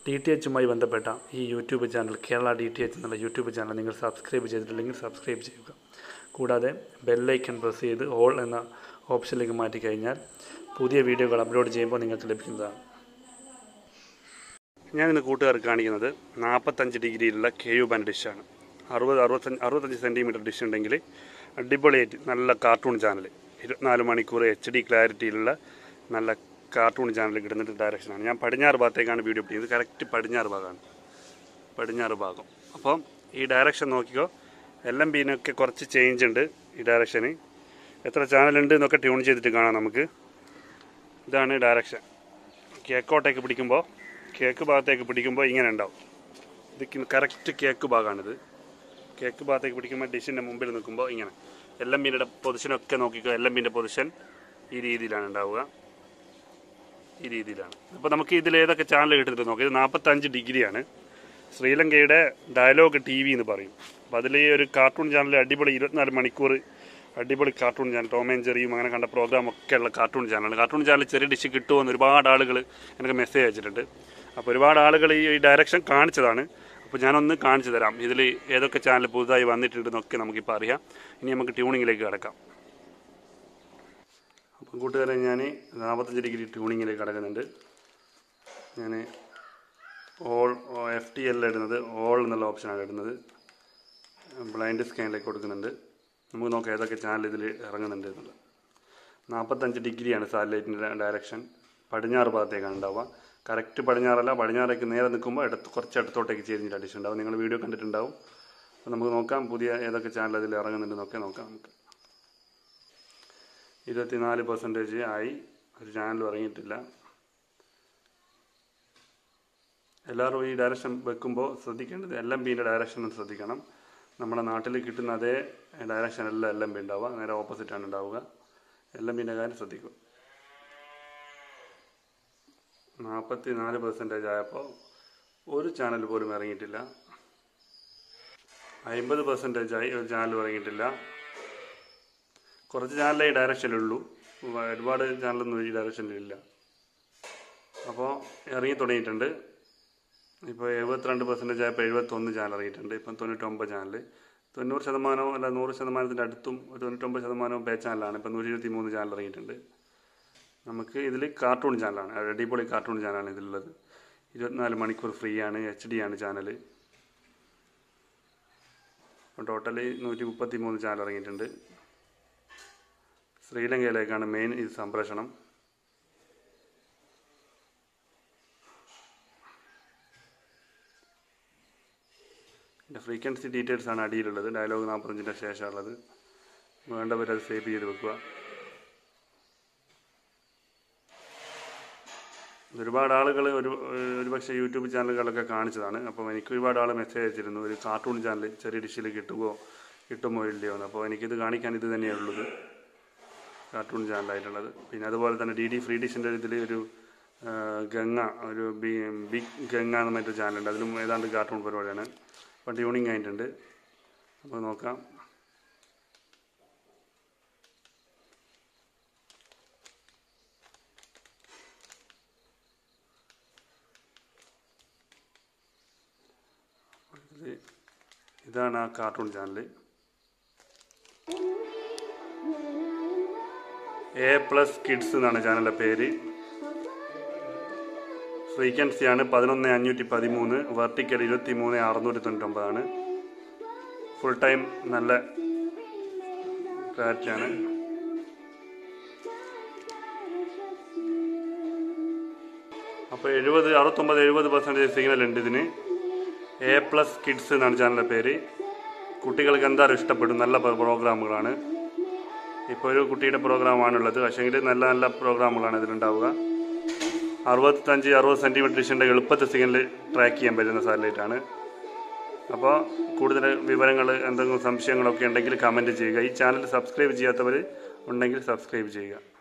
D T എച്ചുമായി ബന്ധപ്പെട്ട ഈ YouTube channel Kerala D T H എന്നുള്ള യൂട്യൂബ് ചാനൽ നിങ്ങൾ സബ്സ്ക്രൈബ് ചെയ്തിട്ടില്ലെങ്കിൽ സബ്സ്ക്രൈബ് ചെയ്യുക കൂടാതെ ബെല്ലൈക്കൺ പ്രസ് ചെയ്ത് ഓൾ എന്ന ഓപ്ഷനിലേക്ക് മാറ്റിക്കഴിഞ്ഞാൽ പുതിയ വീഡിയോകൾ അപ്ലോഡ് ചെയ്യുമ്പോൾ നിങ്ങൾക്ക് ലഭിക്കുന്നതാണ് ഞാൻ ഇന്ന് കൂട്ടുകാർക്ക് കാണിക്കുന്നത് നാൽപ്പത്തഞ്ച് ഡിഗ്രിയിലുള്ള കെ യു ബാൻ ഡിഷാണ് അറുപത് അറുപത്തഞ്ച് അറുപത്തഞ്ച് സെൻറ്റിമീറ്റർ ഡിഷ് ഉണ്ടെങ്കിൽ അടിപൊളിയായിട്ട് നല്ല കാർട്ടൂൺ ചാനൽ ഇരുപത്തിനാല് മണിക്കൂർ എച്ച് ഡി ക്ലാരിറ്റിയിലുള്ള നല്ല കാർട്ടൂൺ ചാനൽ കിട്ടുന്നിട്ട് ഡയറക്ഷനാണ് ഞാൻ പടിഞ്ഞാറ് ഭാഗത്തേക്കാണ് വീഡിയോ ചെയ്യുന്നത് കറക്റ്റ് പടിഞ്ഞാറ് ഭാഗമാണ് പടിഞ്ഞാറ് ഭാഗം അപ്പം ഈ ഡയറക്ഷൻ നോക്കിക്കോ എൽ എം ബിനൊക്കെ കുറച്ച് ചേഞ്ച് ഉണ്ട് ഈ ഡയറക്ഷന് എത്ര ചാനലുണ്ട് എന്നൊക്കെ ട്യൂൺ ചെയ്തിട്ട് കാണാം നമുക്ക് ഇതാണ് ഡയറക്ഷൻ കേക്കോട്ടേക്ക് പിടിക്കുമ്പോൾ കേക്ക് ഭാഗത്തേക്ക് പിടിക്കുമ്പോൾ ഇങ്ങനെ ഉണ്ടാവും ഇത് കറക്റ്റ് കേക്ക് ഭാഗമാണിത് കേക്ക് ഭാഗത്തേക്ക് പിടിക്കുമ്പോൾ ഡിഷിൻ്റെ മുമ്പിൽ നിൽക്കുമ്പോൾ ഇങ്ങനെ എൽ എം ബിൻ്റെ പൊസിഷനൊക്കെ നോക്കിക്കോ എൽ എം ബിൻ്റെ പൊസിഷൻ ഈ രീതിയിലാണ് ഉണ്ടാവുക ഈ രീതിയിലാണ് അപ്പോൾ നമുക്ക് ഇതിൽ ഏതൊക്കെ ചാനൽ കിട്ടുന്നത് നോക്കാം ഇത് നാൽപ്പത്തഞ്ച് ഡിഗ്രിയാണ് ശ്രീലങ്കയുടെ ഡയലോഗ് ടി വി എന്ന് പറയും അപ്പോൾ അതിൽ ഈ ഒരു കാർട്ടൂൺ ചാനൽ അടിപൊളി ഇരുപത്തിനാല് മണിക്കൂർ അടിപൊളി കാർട്ടൂൺ ചാനൽ ടോം ആൻഡ് ജെറിയും അങ്ങനെ കണ്ട പ്രോഗ്രാം ഒക്കെ ഉള്ള കാർട്ടൂൺ ചാനലാണ് കാർട്ടൂൺ ചാനൽ ചെറിയ ഡിഷ് കിട്ടുമെന്ന് ഒരുപാട് ആളുകൾ എനിക്ക് മെസ്സേജ് അയച്ചിട്ടുണ്ട് അപ്പോൾ ഒരുപാട് ആളുകൾ ഈ ഡയറക്ഷൻ കാണിച്ചതാണ് അപ്പോൾ ഞാനൊന്ന് കാണിച്ചു തരാം ഇതിൽ ഏതൊക്കെ ചാനൽ പുതുതായി വന്നിട്ടുണ്ടെന്നൊക്കെ നമുക്കിപ്പോൾ അറിയാം ഇനി നമുക്ക് ട്യൂണിങ്ങിലേക്ക് കിടക്കാം അപ്പം കൂട്ടുകാരെ ഞാൻ നാൽപ്പത്തഞ്ച് ഡിഗ്രി ട്യൂണിങ്ങിലേക്ക് കിടക്കുന്നുണ്ട് ഞാൻ ഓൾ എഫ് ടി എല്ലാം ഇടുന്നത് ഓൾ എന്നുള്ള ഓപ്ഷനാണ് ഇടുന്നത് ബ്ലൈൻഡ് സ്കാനിലേക്ക് കൊടുക്കുന്നുണ്ട് നമുക്ക് നോക്കാം ഏതൊക്കെ ചാനൽ ഇതിൽ ഇറങ്ങുന്നുണ്ട് എന്നുള്ളത് നാൽപ്പത്തഞ്ച് ഡിഗ്രിയാണ് സാറ്റലൈറ്റിൻ്റെ ഡയറക്ഷൻ പടിഞ്ഞാറ് ഭാഗത്തേക്കാണ് ഉണ്ടാവുക കറക്റ്റ് പടിഞ്ഞാറല്ല പടിഞ്ഞാറേക്ക് നേരെ നിൽക്കുമ്പോൾ ഇടത്ത് കുറച്ച് ഇടത്തോട്ടേക്ക് ചേരിഞ്ഞിട്ട് അഡിഷൻ ഉണ്ടാവും നിങ്ങൾ വീഡിയോ കണ്ടിട്ടുണ്ടാവും അപ്പോൾ നമുക്ക് നോക്കാം പുതിയ ഏതൊക്കെ ചാനൽ അതിൽ ഇറങ്ങുന്നുണ്ടെന്നൊക്കെ നോക്കാം നമുക്ക് ഇരുപത്തിനാല് പെർസെൻറ്റേജ് ആയി ഒരു ചാനലും ഇറങ്ങിയിട്ടില്ല എല്ലാവരും ഈ ഡയറക്ഷൻ വെക്കുമ്പോൾ ശ്രദ്ധിക്കേണ്ടത് എൽ എം ബിൻ്റെ ഡയറക്ഷൻ ശ്രദ്ധിക്കണം നമ്മുടെ നാട്ടിൽ കിട്ടുന്ന അതേ ഡയറക്ഷൻ അല്ല എൽ എം ബി ഉണ്ടാവുക നേരെ ഓപ്പോസിറ്റാണ് ഉണ്ടാവുക എൽ എം ബിൻ്റെ കാര്യം ശ്രദ്ധിക്കുക നാൽപ്പത്തി നാല് പെർസെൻറ്റേജ് ആയപ്പോൾ ഒരു ചാനൽ പോലും ഇറങ്ങിയിട്ടില്ല അമ്പത് പെർസെൻറ്റേജ് ആയി ഒരു ചാനൽ ഇറങ്ങിയിട്ടില്ല കുറച്ച് ചാനലേ ഈ ഡയറക്ഷനിലുള്ളൂ ഒരുപാട് ചാനലൊന്നും ഈ ഡയറക്ഷനിലില്ല അപ്പോൾ ഇറങ്ങി തുടങ്ങിയിട്ടുണ്ട് ഇപ്പോൾ എഴുപത്തിരണ്ട് പെർസെൻറ്റേജ് ആയപ്പോൾ എഴുപത്തൊന്ന് ചാനൽ ഇറങ്ങിയിട്ടുണ്ട് ഇപ്പം തൊണ്ണൂറ്റൊമ്പത് ചാനൽ തൊണ്ണൂറ് ശതമാനവും അല്ല നൂറ് ശതമാനത്തിൻ്റെ അടുത്തും ഒരു തൊണ്ണൂറ്റൊമ്പത് ശതമാനവും പേ ചാനലാണ് ഇപ്പം നൂറ്റി ഇരുപത്തി മൂന്ന് ചാനൽ ഇറങ്ങിയിട്ടുണ്ട് നമുക്ക് ഇതിൽ കാർട്ടൂൺ ചാനലാണ് അടിപൊളി കാർട്ടൂൺ ചാനലാണ് ഇതിലുള്ളത് ഇരുപത്തിനാല് മണിക്കൂർ ഫ്രീ ആണ് എച്ച് ഡി ആണ് ചാനൽ ടോട്ടലി നൂറ്റി മുപ്പത്തി മൂന്ന് ചാനൽ ഇറങ്ങിയിട്ടുണ്ട് ശ്രീലങ്കയിലേക്കാണ് മെയിൻ ഇത് സംപ്രേഷണം ഇതിൻ്റെ ഫ്രീക്വൻസി ഡീറ്റെയിൽസ് ആണ് അടിയിലുള്ളത് ഡയലോഗ് നാൽപ്പത്തഞ്ചിൻ്റെ ശേഷമുള്ളത് വേണ്ടവർ അത് സേവ് ചെയ്ത് വെക്കുക ഒരുപാട് ആളുകൾ ഒരു ഒരുപക്ഷെ യൂട്യൂബ് ചാനലുകളൊക്കെ കാണിച്ചതാണ് അപ്പം എനിക്ക് ഒരുപാട് ആൾ മെസ്സേജ് അയച്ചിരുന്നു ഒരു കാർട്ടൂൺ ചാനൽ ചെറിയ ഡിഷിൽ കിട്ടുമോ കിട്ടുമോ ഇല്ലയോ എന്ന് അപ്പോൾ എനിക്കിത് കാണിക്കാൻ ഇത് തന്നെയാണ് ഉള്ളത് കാർട്ടൂൺ ചാനലായിട്ടുള്ളത് പിന്നെ അതുപോലെ തന്നെ ഡി ഡി ഫ്രീ ഡിഷിൻ്റെ ഇതിൽ ഒരു ഗംഗ ഒരു ബി ബിഗ് ഗംഗ എന്ന് മറ്റൊരു ചാനലുണ്ട് അതിലും ഏതാണ്ട് കാർട്ടൂൺ പരിപാടിയാണ് അപ്പം ട്യൂണിങ് ആയിട്ടുണ്ട് അപ്പോൾ നോക്കാം ഇതാണ് ആ cartoon channel A plus kids എന്നാണ് ചാനലിൻ്റെ പേര് ഫ്രീക്വൻസിയാണ് പതിനൊന്ന് അഞ്ഞൂറ്റി പതിമൂന്ന് വെർട്ടിക്കൽ ഇരുപത്തി മൂന്ന് അറുന്നൂറ്റി തൊണ്ണൂറ്റൊമ്പതാണ് ഫുൾ ടൈം നല്ല ക്ലാരിറ്റിയാണ് അപ്പോൾ എഴുപത് അറുപത്തൊമ്പത് എഴുപത് പെർസെൻറ്റേജ് സിഗ്നൽ ഉണ്ട് ഇതിന് എ പ്ലസ് കിഡ്സ് എന്നാണ് ചാനലിൻ്റെ പേര് കുട്ടികൾക്ക് എന്തായാലും ഇഷ്ടപ്പെടും നല്ല പ്രോഗ്രാമുകളാണ് ഇപ്പോൾ ഒരു കുട്ടിയുടെ പ്രോഗ്രാമാണുള്ളത് പക്ഷേങ്കിൽ നല്ല നല്ല പ്രോഗ്രാമുകളാണ് ഇതിലുണ്ടാവുക അറുപത്തഞ്ച് അറുപത് സെൻറ്റിമീറ്റർ ഡിഷിൻ്റെ എളുപ്പത്തിൽ സിഗ്നൽ ട്രാക്ക് ചെയ്യാൻ പറ്റുന്ന സാറ്റലൈറ്റാണ് അപ്പോൾ കൂടുതൽ വിവരങ്ങൾ എന്തെങ്കിലും സംശയങ്ങളൊക്കെ ഉണ്ടെങ്കിൽ കമൻറ്റ് ചെയ്യുക ഈ ചാനൽ സബ്സ്ക്രൈബ് ചെയ്യാത്തവർ ഉണ്ടെങ്കിൽ സബ്സ്ക്രൈബ് ചെയ്യുക